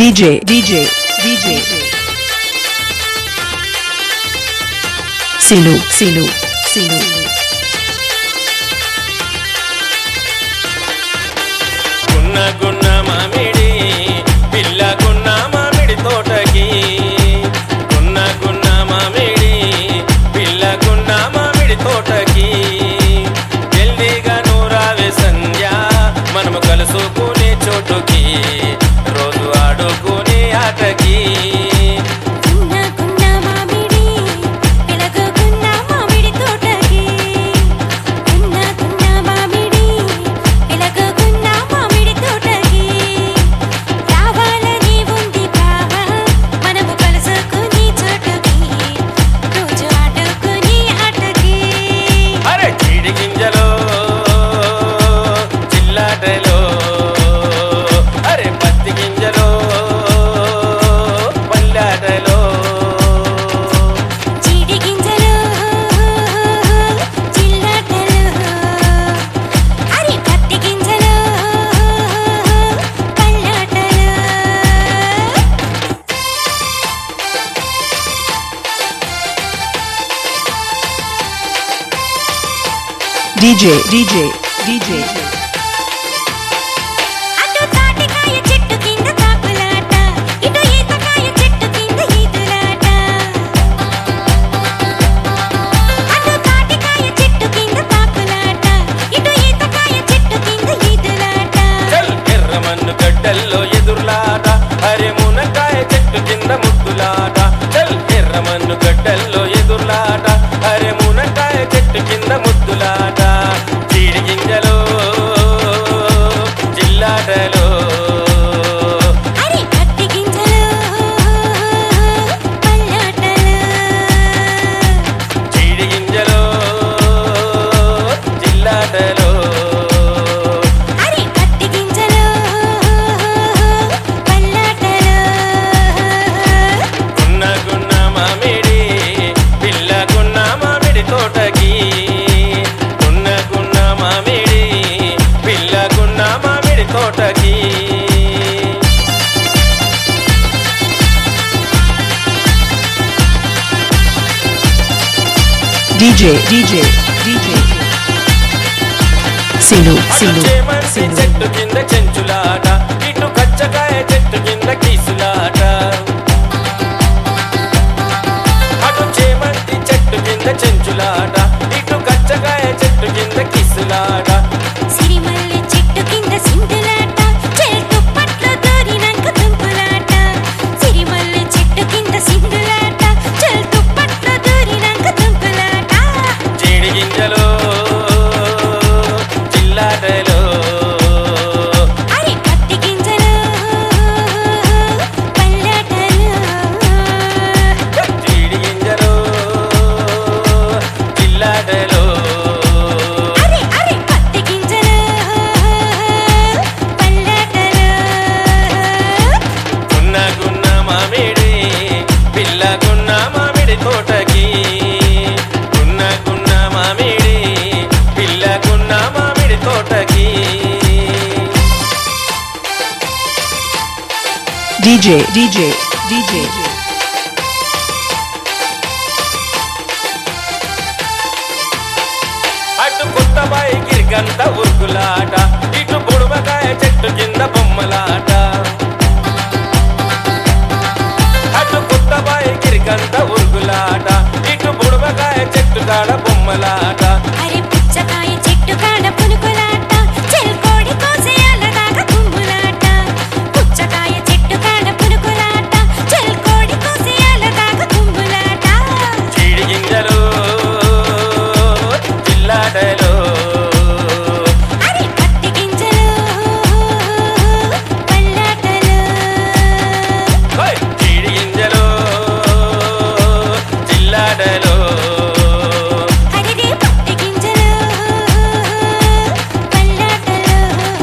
DJ, DJ, DJ. Sinu, Sinu, Sinu. గున్న గున్న మామిడి పిల్ల గున్న మామిడి తోటకి గున్న గున్న మామిడి పిల్ల గున్న మామిడి తోటకి జల్దీగా నూరావే సంధ్య మనము కలుసుకునే చోటుకి రోజు ఆడుకునే ఆటకి గున్న గున్న మామిడి వెలగు గున్న మామిడి తోటకి గున్న గున్న మామిడి వెలగు గున్న మామిడి తోటకి రావాలని ఉంది బావా మనము కలుసుకుని చోటుకి రోజు ఆడుకుని ఆటకి అరే చీడి గింజలో చిల్లాటలో అరే పత్తి గింజలో పల్లాటలో చీడి గింజలు చిల్లటలు అరి పత్తి గింజలు పల్లటలు DJ, DJ, DJ. అటు తాటికాయ చెట్టు కింద తాకులాట ఇటు ఈతకాయ చెట్టు కింద ఈదులాట అటు తాటికాయ చెట్టు కింద తాకులాట ఇటు ఈతకాయ చెట్టు కింద ఈదులాట చల్ ఎర్రమన్ను గడ్డల్లో ఎదురులాట అరే మునక్కాయ చెట్టు కింద ముద్దులాట చల్ ఎర్రమన్ను గడ్డల్లో ఎదురులాట అరే మునక్కాయ చెట్టు కింద ముద్దులాట చీడి గింజలో జిల్లాటలో అరి పత్తి గింజలు పల్లటలు చీడి గింజలో జిల్లాటలో అరి పత్తి గింజలు పల్లటలు గున్న గున్న మామిడి పిల్ల గున్న మామిడి తోటకి గున్న గున్న మామిడి పిల్ల గున్న మామిడి తోటకి DJ, DJ, DJ. Sinu, అటు Sinu, చేమంతి Sinu. చెట్టు కింద చెంచులాట ఇటు కచ్చకాయ చెట్టు కింద కీసులాట అటు చేమంతి చెట్టు కింద చెంచులాట ఇటు కచ్చకాయ చెట్టు కింద కిసులాట సిరిమల్లె చెట్టు కింద సింధులాట చెట్టు పట్ల దూరినాక తుంపులాట సిరిమల్లె చెట్టు కింద సింధులాట చెట్టు పట్ల దూరినాక తుంపులాట జీడి గింజలో జిల్లాటలో అరి పత్తి గింజలు పల్లటలు జీడి గింజలో జిల్లాటలో అరే అరే పత్తి గింజలు పల్లటలు గున్న గున్న మామిడి పిల్ల గున్న మామిడి తోటకి గున్న గున్న మామిడి పిల్ల గున్న మామిడి తోటకి DJ, DJ, DJ. అటు కొత్త బాయి గిరికంత ఉరుకులాట ఇటు బుడమకాయ చెట్టు కింద బొమ్మలాట అటు కొత్త బాయి గిరికంత ఉరుకులాట ఇటు బుడమకాయ చెట్టు కాడ బొమ్మలాట అరే పుచ్చకాయ చెట్టు కాడ పునుకులాట చెల్కోడి కోసేయాల దాకా కుంగులాట పుచ్చకాయ చెట్టు కాడ పునుకులాట చెల్కోడి కోసేయాల దాకా కుంగులాట చీడి గింజలు జిల్లాటలో అరే పత్తి గింజలు పల్లటలు ఓయ్! చీడి గింజలు జిల్లాటలో అరే పత్తి గింజలు పల్లటలు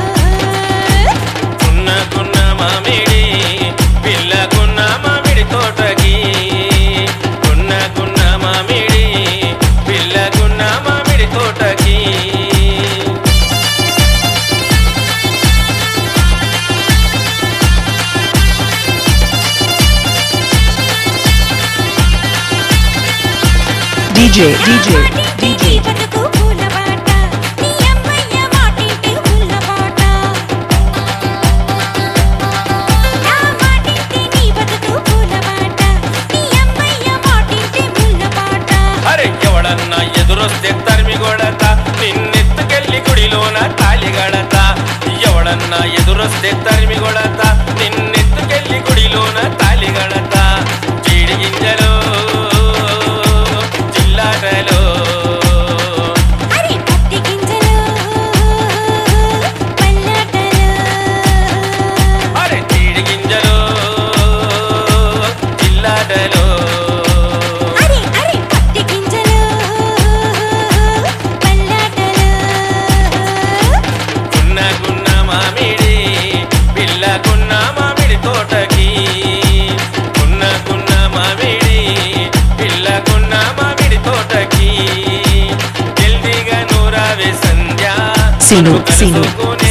గున్న గున్న మామిడి పిల్ల గున్న మామిడి తోటకి గున్న గున్న మామిడి పిల్ల గున్న మామిడి తోటకి DJ DJ బతుకు పూలబాట నీ అమ్మయ్య మాటింటే పుల్లబాట నా మాటింటే నీ బతుకు పూలబాట నీ అమ్మయ్య మాటింటే పుల్లబాట అరే ఎవడన్నా ఎదురొస్తే తరిమి కొడత నిన్నెత్తుకెళ్ళి గుడిలోన తాలి గడత ఎవడన్నా ఎదురొస్తే తరిమి కొడత నిన్నెత్తుకెళ్ళి గుడిలోన తాలి గడత జీడి గింజలు జిల్లాటలో అరే పత్తి గింజలు పల్లాటలు అరే జీడి గింజలు జిల్లాటలో అరే అరే పత్తి గింజలు పల్లాటలు గున్న గున్న మామిడి పిల్లకున్న మామిడి తోటకి గున్న గున్న మామిడి పిల్లకున్న మామిడి తోటకి జల్దిగా నూరావే సంధ్య సీను, నన్ను సీను. కలుసుకునే